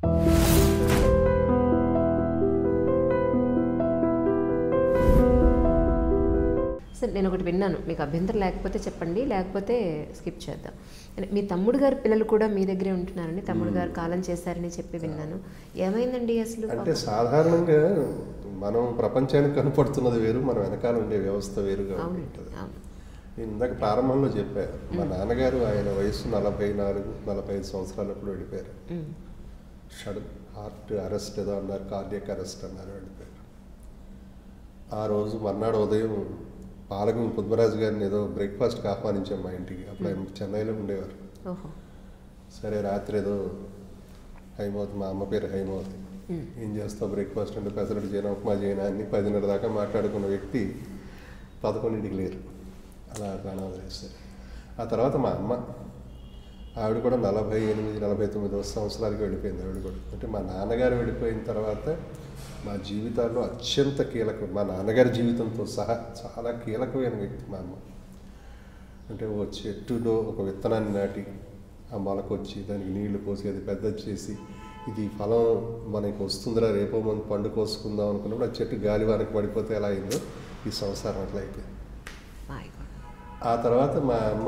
సరే నేను ఒకటి విన్నాను మీకు అభ్యంతరం లేకపోతే చెప్పండి లేకపోతే స్కిప్ చేద్దాం అంటే మీ తమ్ముడు గారి పిల్లలు కూడా మీ దగ్గరే ఉంటున్నారని తమ్ముడు గారు కాలం చేశారని చెప్పి విన్నాను ఏమైందండి అసలు అంటే సాధారణంగా మనం ప్రపంచానికి కనపడుతున్నది వేరు మన వెనకాల ఉండే వ్యవస్థ వేరుగా అవునండి ఉంటుంది అవును నేను ఇందాక ప్రారంభంలో చెప్పాను మా నాన్నగారు ఆయన వయసు నలభై నాలుగు నలభై ఐదు సంవత్సరాలప్పుడు వెళ్ళిపోయారు ఉమ్. షడ్ హార్ట్ అరెస్ట్ ఏదో అన్నారు కార్డియక్ అరెస్ట్ అన్నారు వెళ్ళిపోయారు ఆ రోజు మర్నాడు ఉదయం పాలకం పుద్మరాజు గారిని ఏదో బ్రేక్ఫాస్ట్కి ఆహ్వానించాం మా ఇంటికి అప్పుడు ఆయన చెన్నైలో ఉండేవారు ఓహో సరే రాత్రి ఏదో హైమవతి మా అమ్మ పేరు హైమవతి ఉమ్. ఏం చేస్తావు బ్రేక్ఫాస్ట్ అంటే పెసరట్టు చేయను ఉప్మా చేయను అన్ని పదిన్నర దాకా మాట్లాడుకున్న వ్యక్తి పదకొండింటికి లేరు అలా ప్రాణం వదిలేస్తారు ఆ తర్వాత మా అమ్మ ఆవిడ కూడా నలభై ఎనిమిది నలభై తొమ్మిది సంవత్సరాలకి వెళ్ళిపోయింది ఆవిడ కూడా అంటే మా నాన్నగారు వెళ్ళిపోయిన తర్వాత మా జీవితాల్లో అత్యంత కీలకం మా నాన్నగారి జీవితంతో సహా చాలా కీలకమైన వ్యక్తి మా అమ్మ అంటే ఓ చెట్టులో ఒక విత్తనాన్ని నాటి ఆ మొలకొచ్చి దానికి నీళ్లు పోసి అది పెద్దది చేసి ఇది ఫలం మనకి వస్తుందిరా రేపో మనం పండు కోసుకుందాం అనుకున్నప్పుడు ఆ చెట్టు గాలి వారికి పడిపోతే ఎలా అయిందో ఈ సంసారం అట్లా అయిపోయింది మై గాడ్ ఆ తర్వాత మా అమ్మ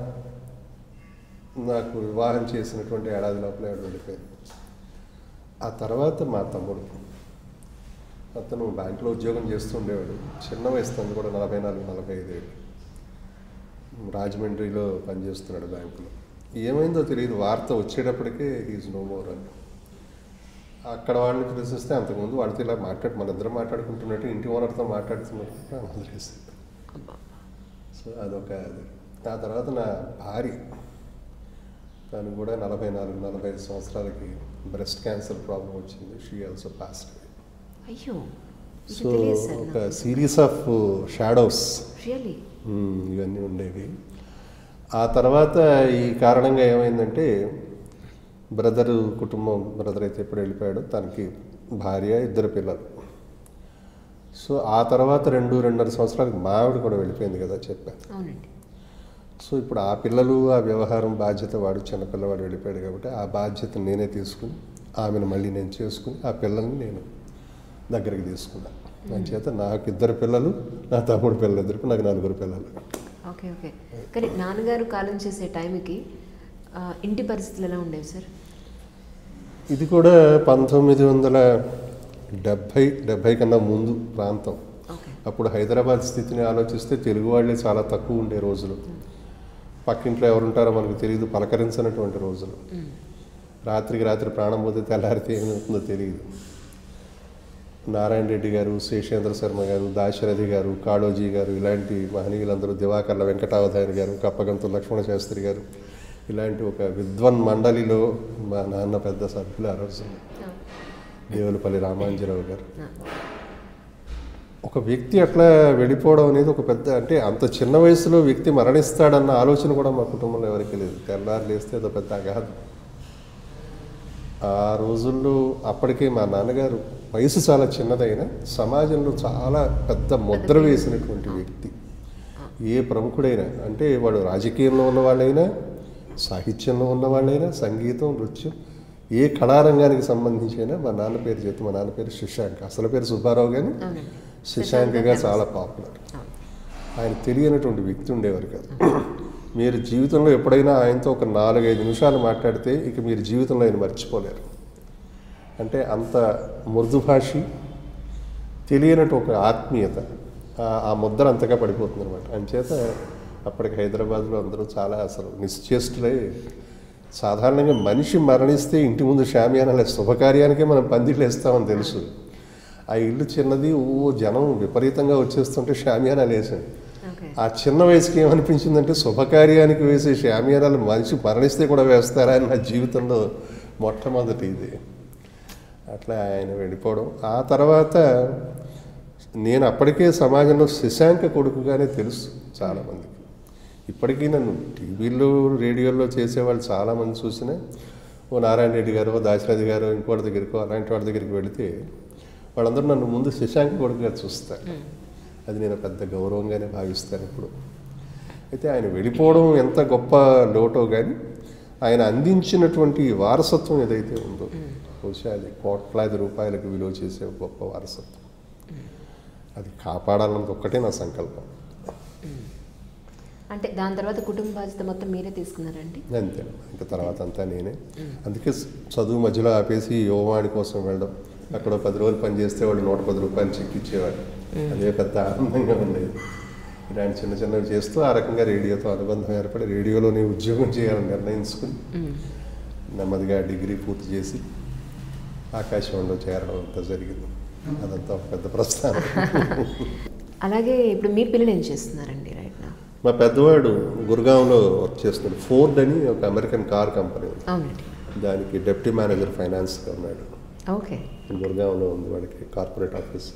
నాకు వివాహం చేసినటువంటి ఏడాది లోపల ఆవిడ వెళ్ళిపోయింది ఆ తర్వాత మా తమ్ముడు అతను బ్యాంకులో ఉద్యోగం చేస్తుండేవాడు చిన్న వయసు తను కూడా నలభై నాలుగు నలభై ఐదు ఏళ్ళు రాజమండ్రిలో పనిచేస్తున్నాడు బ్యాంకులో ఏమైందో తెలియదు వార్త వచ్చేటప్పటికే ఈజ్ నో మోర్ అని అక్కడ వాళ్ళని ప్రశ్నిస్తే అంతకుముందు వాళ్ళతో ఇలా మాట్లాడు మన ఇద్దరు మాట్లాడుకుంటున్నట్టు ఇంటి ఓనర్తో మాట్లాడుతున్నట్టు ప్రాణం వదిలేసింది అబ్బా సో అదొక అది ఆ తర్వాత నా భార్య తను కూడా నలభై నాలుగు నలభై ఐదు సంవత్సరాలకి బ్రెస్ట్ క్యాన్సర్ ప్రాబ్లం వచ్చింది షీ ఆల్సో పాస్ట్ అయ్యో ఇది సో తెలియదు సార్ ఒక సిరీస్ ఆఫ్ షాడోస్ రియలీ ఇవన్నీ ఉండేవి ఆ తర్వాత ఈ కారణంగా ఏమైందంటే బ్రదర్ కుటుంబం బ్రదర్ అయితే ఎప్పుడు వెళ్ళిపోయాడు తనకి భార్య ఇద్దరు పిల్లలు సో ఆ తర్వాత రెండు రెండున్నర సంవత్సరాలకు మా ఆవిడ కూడా వెళ్ళిపోయింది కదా చెప్పాను అవునండి సో ఇప్పుడు ఆ పిల్లలు ఆ వ్యవహారం బాధ్యత వాడు చిన్నపిల్లవాడు వెళ్ళిపోయాడు కాబట్టి ఆ బాధ్యత నేనే తీసుకుని ఆమెను మళ్ళీ నేను చేసుకుని ఆ పిల్లల్ని నేను దగ్గరికి తీసుకున్నాను మంచేత నాకు ఇద్దరు పిల్లలు నా తమ్ముడు పిల్లలు ఇద్దరికి నాకు నలుగురు పిల్లలు ఓకే ఓకే కానీ నాన్నగారు కాలం చేసే టైంకి ఆ, ఇంటి పరిస్థితులు ఎలా ఉండేవి సార్ ఇది కూడా పంతొమ్మిది వందల డెబ్భై డెబ్భై కన్నా ముందు ప్రాంతం ఓకే అప్పుడు హైదరాబాద్ స్థితిని ఆలోచిస్తే తెలుగు వాళ్ళే చాలా తక్కువ ఉండే రోజులు పక్కింట్లో ఎవరుంటారో మనకు తెలియదు పలకరించినటువంటి రోజులు రాత్రికి రాత్రి ప్రాణం పోతే తెల్లారితే ఏమవుతుందో తెలియదు నారాయణ రెడ్డి గారు శేషేంద్ర శర్మ గారు దాశరథి గారు కాళోజీ గారు ఇలాంటి మహనీయులందరూ దివాకర్ల వెంకటావధాని గారు కప్పగంతు లక్ష్మణ శాస్త్రి గారు ఇలాంటి ఒక విద్వన్ మండలిలో మా నాన్న పెద్ద సభ్యులు ఆ రోజు దేవులపల్లి రామాంజరావు గారు ఒక వ్యక్తి అట్లా వెళ్ళిపోవడం అనేది ఒక పెద్ద అంటే అంత చిన్న వయసులో వ్యక్తి మరణిస్తాడన్న ఆలోచన కూడా మా కుటుంబంలో ఎవరికీ లేదు తెల్లారు లేస్తే అదో పెద్ద అగాధం ఆ రోజుల్లో అప్పటికే మా నాన్నగారు వయసు చాలా చిన్నదైన సమాజంలో చాలా పెద్ద ముద్ర వేసినటువంటి వ్యక్తి ఏ ప్రముఖుడైనా అంటే వాడు రాజకీయంలో ఉన్నవాళ్ళైనా సాహిత్యంలో ఉన్నవాళ్ళైనా సంగీతం నృత్యం ఏ కళారంగానికి సంబంధించిన మా నాన్న పేరు చేతి మా నాన్న పేరు శశాంక్ అసలు పేరు సుబ్బారావు కానీ అవునండి శశాంక్గా చాలా పాపులర్ అవును ఆయన తెలియనటువంటి వ్యక్తి ఉండేవారు కాదు మీరు జీవితంలో ఎప్పుడైనా ఆయనతో ఒక నాలుగైదు నిమిషాలు మాట్లాడితే ఇక మీరు జీవితంలో ఆయన మర్చిపోలేరు అంటే అంత మృదు భాషి తెలియనట్టు ఒక ఆత్మీయత ఆ- ఆ ముద్ర అంతగా పడిపోతుంది అనమాట అంచేత అప్పటికి హైదరాబాద్లో అందరూ చాలా అసలు నిశ్చేష్టులై సాధారణంగా మనిషి మరణిస్తే ఇంటి ముందు షామియానాల శుభకార్యానికే మనం పందిళ్ళు వేస్తామని తెలుసు ఆ ఇల్లు చిన్నది ఓ జనం విపరీతంగా వచ్చేస్తుంటే షామియానాలు వేసాను ఓకే ఆ చిన్న వయసుకి ఏమనిపించిందంటే శుభకార్యానికి వేసే షామియానాలు మనిషి మరణిస్తే కూడా వేస్తారా అని నా జీవితంలో మొట్టమొదటి ఇది అట్లా ఆయన వెళ్ళిపోవడం ఆ తర్వాత నేను అప్పటికే సమాజంలో శశాంక కొడుకుగానే తెలుసు చాలామందికి ఇప్పటికీ నన్ను టీవీలో రేడియోలో చేసేవాళ్ళు చాలామంది చూసిన ఓ నారాయణ రెడ్డి గారు ఓ దాశరథి గారు ఇంకోటి దగ్గరికి అలాంటి వాళ్ళ దగ్గరికి వెళితే వాళ్ళందరూ నన్ను ముందు శశాంక కొడుకుగా చూస్తారు అది నేను పెద్ద గౌరవంగానే భావిస్తాను ఇప్పుడు అయితే ఆయన వెళ్ళిపోవడం ఎంత గొప్ప లోటో కానీ ఆయన అందించినటువంటి వారసత్వం ఏదైతే ఉందో బహుశా అది కోట్లాది రూపాయలకు విలువ చేసే ఒక గొప్ప వారసత్వం అది కాపాడాలన్నది ఒక్కటే నా సంకల్పం అంటే దాని తర్వాత కుటుంబ బాధ్యత మొత్తం మీరే తీసుకున్నారండి అంతే ఇంకా తర్వాత అంతా నేనే అందుకే స- చదువు మధ్యలో ఆపేసి యువవాణి కోసం వెళ్ళడం అక్కడ ఓ పది రోజులు పని చేస్తే వాళ్ళు నూట పది రూపాయలు చెక్ ఇచ్చేవాడు అదే పెద్ద ఆనందంగా ఉండేది ఇలాంటి చిన్న చిన్నవి చేస్తూ ఆ రకంగా రేడియోతో అనుబంధం ఏర్పడి రేడియోలోనే ఉద్యోగం చేయాలని నిర్ణయించుకుని నెమ్మదిగా డిగ్రీ పూర్తి చేసి ఆకాశవాణిలో చేరడం అంతా జరిగింది అదంతా ఒక పెద్ద ప్రస్థానం అలాగే ఇప్పుడు మీ పిల్లలు ఏం చేస్తున్నారండి రైట్ నా మా పెద్దవాడు గురుగాంలో వర్క్ చేస్తున్నాడు ఫోర్డ్ అని ఒక అమెరికన్ కార్ కంపెనీ ఉంది అవునండి దానికి డెప్యూటీ మేనేజర్ ఫైనాన్స్గా ఉన్నాడు ఓకే గురుగాంలో ఉంది వాడికి కార్పొరేట్ ఆఫీస్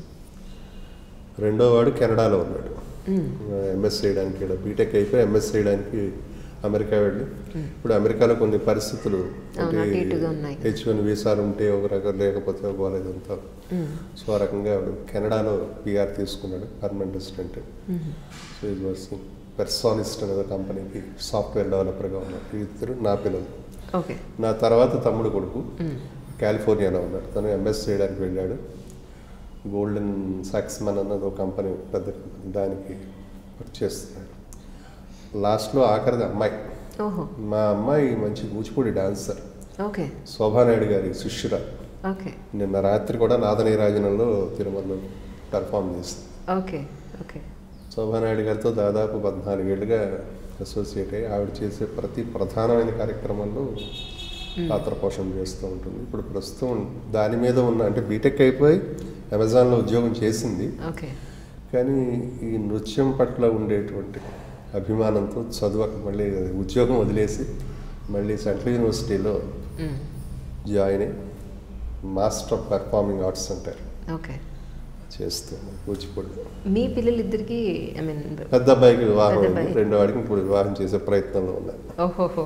రెండో వాడు కెనడాలో ఉన్నాడు ఎంఎస్ చేయడానికి ఇక్కడ బీటెక్ అయిపోయి ఎంఎస్ చేయడానికి అమెరికా వెళ్ళి ఇప్పుడు అమెరికాలో కొన్ని పరిస్థితులు అవును, అటు ఇటుగా ఉన్నాయి. హెచ్ వన్ వీసాలు ఉంటే ఒక రకం లేకపోతే ఒక వాళ్ళదంతా సో ఆ రకంగా వాడు కెనడాలో పిఆర్ తీసుకున్నాడు పర్మనెంట్ రెసిడెంట్ సో ఇది వర్కింగ్ పెర్సానిస్ట్ అనే కంపెనీకి సాఫ్ట్వేర్ డెవలపర్గా ఉన్నాడు ఈ ఇద్దరు నా పిల్లలు ఓకే నా తర్వాత తమ్ముడు కొడుకు కాలిఫోర్నియాలో ఉన్నాడు తను ఎంఎస్ చేయడానికి వెళ్ళాడు గోల్డెన్ సాక్స్మన్ అన్నది ఒక కంపెనీ పెద్ద కంపెనీ దానికి వర్క్ చేస్తున్నాడు లాస్ట్లో ఆఖరిది అమ్మాయి ఓహో మా అమ్మాయి మంచి కూచిపూడి డాన్సర్ ఓకే శోభానాయుడు గారి శిష్యురాలు ఓకే నిన్న రాత్రి కూడా నాదనీరాజనంలో తిరుమలలో పెర్ఫామ్ చేస్తుంది ఓకే ఓకే శోభానాయుడు గారితో దాదాపు పద్నాలుగేళ్లుగా అసోసియేట్ అయ్యి ఆవిడ చేసే ప్రతి ప్రధానమైన కార్యక్రమంలో పాత్ర పోషణ చేస్తూ ఉంటుంది ఇప్పుడు ప్రస్తుతం దాని మీద ఉన్న అంటే బీటెక్ అయిపోయి అమెజాన్లో ఉద్యోగం చేసింది ఓకే కానీ ఈ నృత్యం పట్ల ఉండేటువంటి అభిమానంతో చదువు మళ్ళీ ఉద్యోగం వదిలేసి మళ్ళీ సెంట్రల్ యూనివర్సిటీలో జాయిన్ అయ్యి మాస్టర్ ఆఫ్ పెర్ఫార్మింగ్ ఆర్ట్స్ అంటారు ఓకే చేస్తూ కూచిపూడి మీ పిల్లలిద్దరికి ఐ మీన్ పెద్ద అబ్బాయికి వివాహం పెద్ద అయింది అబ్బాయి. రెండో వాడికి ఇప్పుడు వివాహం చేసే ప్రయత్నంలో ఉన్నాను ఓహోహో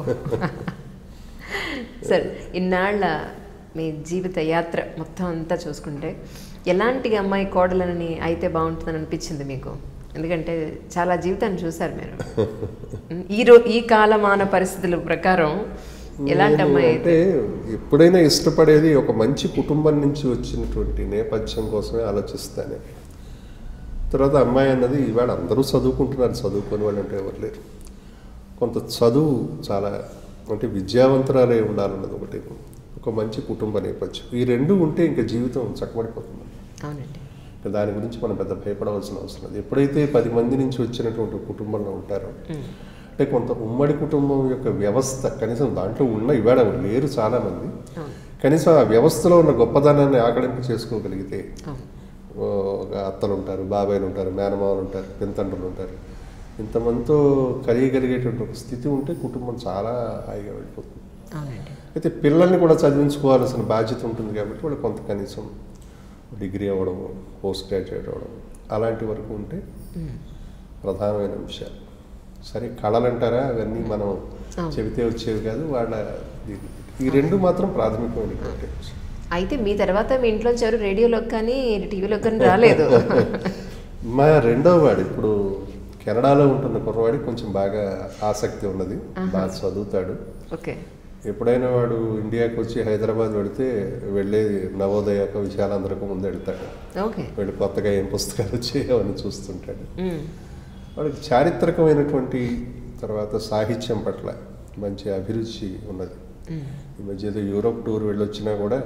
సరే ఇన్నాళ్ళ మీ జీవిత యాత్ర మొత్తం అంతా చూసుకుంటే ఎలాంటి అమ్మాయి కోడలని అయితే బాగుంటుందని అనిపించింది మీకు ఎందుకంటే చాలా జీవితాన్ని చూశారు మీరు ఈ రో ఈ కాలమాన పరిస్థితుల ప్రకారం ఎలాంటి నేను అమ్మాయి అయితే అంటే ఎప్పుడైనా ఇష్టపడేది ఒక మంచి కుటుంబం నుంచి వచ్చినటువంటి నేపథ్యం కోసమే ఆలోచిస్తాను తర్వాత అమ్మాయి అన్నది ఇవాళ అందరూ చదువుకుంటున్నారు చదువుకొని వాళ్ళు అంటే ఎవరు లేరు కొంత చదువు చాలా అంటే విద్యావంతురాలే ఉండాలన్నది ఒకటి ఒక మంచి కుటుంబ నేపథ్యం ఈ రెండు ఉంటే ఇంకా జీవితం చక్కబడిపోతుంది అవునండి ఇంకా దాని గురించి మనం పెద్ద భయపడవలసిన అవసరం లేదు ఎప్పుడైతే పది మంది నుంచి వచ్చినటువంటి కుటుంబంలో ఉంటారో అంటే కొంత ఉమ్మడి కుటుంబం యొక్క వ్యవస్థ కనీసం దాంట్లో ఉన్న ఇవాళ లేరు చాలామంది అవును కనీసం ఆ వ్యవస్థలో ఉన్న గొప్పదనాన్ని ఆకలింపు చేసుకోగలిగితే అవును ఓ, ఒక అత్తలు ఉంటారు బాబాయిలు ఉంటారు మేనమామలు ఉంటారు పెంతండ్రులు ఉంటారు ఇంతమందితో కలియగలిగేటువంటి ఒక స్థితి ఉంటే కుటుంబం చాలా హాయిగా వెళ్ళిపోతుంది అవునండి అయితే పిల్లల్ని కూడా చదివించుకోవాల్సిన బాధ్యత ఉంటుంది కాబట్టి వాళ్ళు కొంత కనీసం డిగ్రీ అవ్వడం పోస్ట్ గ్రాడ్యుయేట్ అవ్వడం అలాంటి వరకు ఉంటే ప్రధానమైన అంశాలు సరే కళలు అంటారా అవన్నీ మనం అవును. చెబితే వచ్చేవి కాదు వాళ్ళ దీన్ని ఈ రెండు మాత్రం ప్రాథమికమైనటువంటి అంశం అయితే మీ తర్వాత మీ ఇంట్లో ఎవరు రేడియోలోకి కానీ టీవీలోకి కానీ రాలేదు మా రెండో వాడు ఇప్పుడు కెనడాలో ఉంటున్న కుర్రవాడికి కొంచెం బాగా ఆసక్తి ఉన్నది బాగా చదువుతాడు ఓకే ఎప్పుడైనా వాడు ఇండియాకి వచ్చి హైదరాబాద్ వెళితే వెళ్ళేది నవోదయకు విశాలాంధ్రకు ముందు వెళ్తాడు ఓకే వీళ్ళు కొత్తగా ఏం పుస్తకాలు వచ్చాయో అవన్నీ చూస్తుంటాడు మ్మ్. వాడికి చారిత్రకమైనటువంటి తర్వాత సాహిత్యం పట్ల మంచి అభిరుచి ఉన్నది మ్మ్. ఈ మధ్య ఏదో యూరోప్ టూర్ వెళ్ళొచ్చినా కూడా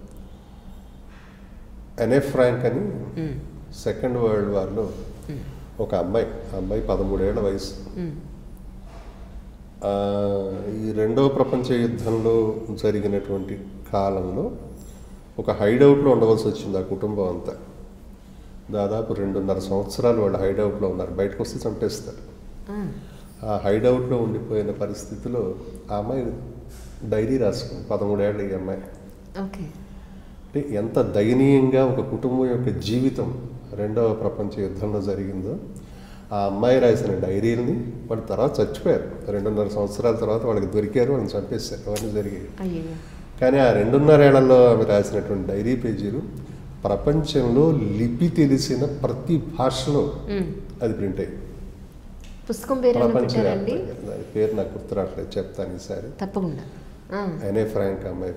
ఎనే ఫ్రాంక్ అని మ్మ్. సెకండ్ వరల్డ్ వార్లో ఒక అమ్మాయి ఆ అమ్మాయి పదమూడేళ్ల వయసు మ్మ్. ఆ, ఈ రెండవ ప్రపంచ యుద్ధంలో జరిగినటువంటి కాలంలో ఒక హైడౌట్లో ఉండవలసి వచ్చింది ఆ కుటుంబం అంతా దాదాపు రెండున్నర సంవత్సరాలు వాళ్ళు హైడౌట్లో ఉన్నారు బయటకు వస్తే చంపేస్తారు ఆ. ఆ హైడౌట్లో ఉండిపోయిన పరిస్థితిలో ఆ అమ్మాయి డైరీ రాసుకుంది పదమూడేళ్ళ ఈ అమ్మాయి ఓకే అంటే ఎంత దయనీయంగా ఒక కుటుంబం యొక్క జీవితం రెండవ ప్రపంచ యుద్ధంలో జరిగిందో ఆ అమ్మాయి రాసిన డైరీని వాళ్ళు తర్వాత చచ్చిపోయారు రెండున్నర సంవత్సరాల తర్వాత వాళ్ళకి దొరికారు వాళ్ళని చంపేశారు అవన్నీ జరిగాయి అయ్యో కానీ ఆ రెండున్నరేళ్లలో ఆమె రాసినటువంటి డైరీ పేజీలు ప్రపంచంలో లిపి తెలిసిన ప్రతి భాషలో మ్మ్. అది ప్రింట్ అయ్యింది పుస్తకం పేరు ఏమైనా ప్రపంచ పెట్టారండి దాని పేరు నాకు గుర్తు రావట్లేదు చెప్తాను ఈసారి తప్పకుండా ఆ. అనే ఫ్రాంక్ అమ్మాయి పేరు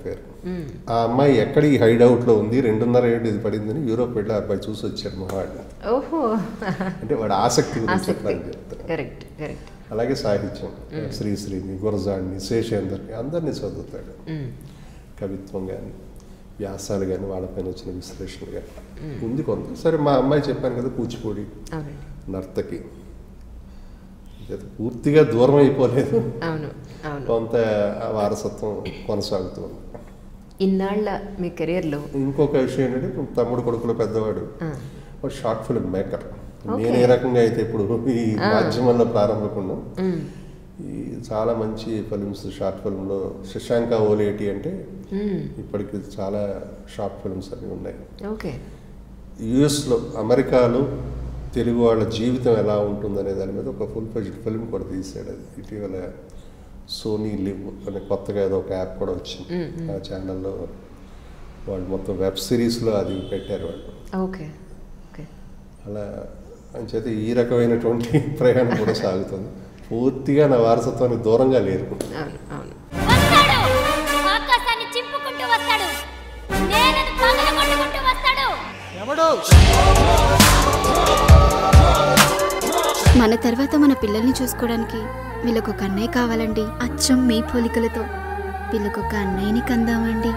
మ్మ్. ఆ అమ్మాయి ఎక్కడ ఈ హైడౌట్లో ఉంది రెండున్నర ఏడు ఇది పడిందని యూరోప్ వెళ్ళి ఆ అబ్బాయి చూసి వచ్చాడు మా వాడిని ఓహో అంటే వాడు ఆసక్తి గురించి ఆసక్తి చెప్పడానికి చెప్తాను కరెక్ట్ కరెక్ట్ అలాగే సాహిత్యం శ్రీశ్రీని గురజాడిని శేషేందర్ని అందరినీ చదువుతాడు కవిత్వం కానీ వ్యాసాలు కానీ వాళ్ళపైన వచ్చిన విశ్లేషణలు కానీ ఉంది కొంత సరే మా అమ్మాయి చెప్పాను కదా కూచిపూడి అవునండి నర్తకి ఇది పూర్తిగా దూరం అయిపోలేదు అవును అవును కొంత ఆ వారసత్వం కొనసాగుతుంది ఇన్నాళ్ళ మీ కెరియర్లో ఇంకొక విషయం ఏంటంటే ఇప్పుడు తమ్ముడు కొడుకులు పెద్దవాడు ఆ, ఒక షార్ట్ ఫిల్మ్ మేకర్ Okay. నేను ఏ రకంగా అయితే ఇప్పుడు ఈ మాధ్యమంలో ప్రారంభకుండా మ్మ్. ఈ చాలా మంచి ఫిల్మ్స్ షార్ట్ ఫిల్మ్లో శశాంక ఓలేటి అంటే మ్మ్. ఇప్పటికి చాలా షార్ట్ ఫిల్మ్స్ అన్నీ ఉన్నాయి ఓకే యుఎస్లో అమెరికాలో తెలుగు వాళ్ళ జీవితం ఎలా ఉంటుందనే దాని మీద ఒక ఫుల్ ఫ్లెజ్డ్ ఫిల్మ్ కూడా తీసాడు అది ఇటీవల సోనీ లివ్ అనే కొత్తగా ఏదో ఒక యాప్ కూడా వచ్చింది ఆ ఛానల్లో వాళ్ళు మొత్తం వెబ్ సిరీస్లో అది పెట్టారు వాళ్ళు ఓకే ఓకే అలా అంచేత ఈ రకమైనటువంటి ప్రయాణం కూడా సాగుతుంది పూర్తిగా నా వారసత్వానికి దూరంగా లేరు అవును అవును వస్తాడు ఆకాశాన్ని చింపుకుంటూ వస్తాడు నేలను పగలగొట్టుకుంటూ వస్తాడు మన తర్వాత మన పిల్లల్ని చూసుకోవడానికి వీళ్ళకొక అన్నయ్య కావాలండి అచ్చం మీ పోలికలతో వీళ్ళకొక అన్నయ్యని కందామండి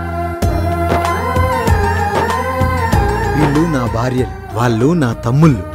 వీళ్ళు నా భార్యలు వాళ్ళు నా తమ్ముళ్ళు